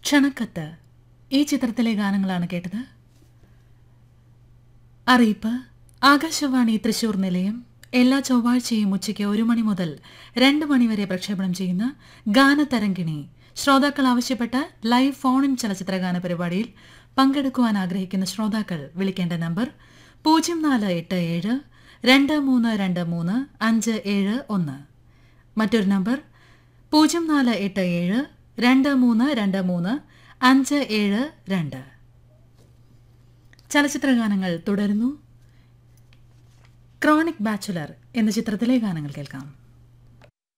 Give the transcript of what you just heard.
ക്ഷണക്കത്ത് ഈ ചിത്രത്തിലെ ഗാനങ്ങളാണ് കേട്ടത് അറിയിപ്പ് ആകാശവാണി തൃശൂർ നിലയം എല്ലാ ചൊവ്വാഴ്ചയും ഉച്ചയ്ക്ക് ഒരു മണി മുതൽ രണ്ട് മണിവരെ പ്രക്ഷേപണം ചെയ്യുന്ന ഗാനതരംഗിണി ശ്രോതാക്കൾ ആവശ്യപ്പെട്ട ലൈവ് ഫോൺ ഇൻ ചലച്ചിത്രഗാന പരിപാടിയിൽ പങ്കെടുക്കുവാൻ ആഗ്രഹിക്കുന്ന ശ്രോതാക്കൾ വിളിക്കേണ്ട നമ്പർ പൂജ്യം നാല് എട്ട് ഏഴ് രണ്ട് മൂന്ന് രണ്ട് മൂന്ന് അഞ്ച് ഏഴ് ഒന്ന് മറ്റൊരു നമ്പർ പൂജ്യം നാല് എട്ട് ഏഴ് രണ്ട് മൂന്ന് രണ്ട് മൂന്ന് അഞ്ച് ഏഴ് രണ്ട് ചലച്ചിത്രഗാനങ്ങൾ തുടരുന്നു ക്രോണിക് ബാച്ചുലർ എന്ന ചിത്രത്തിലെ ഗാനങ്ങൾ കേൾക്കാം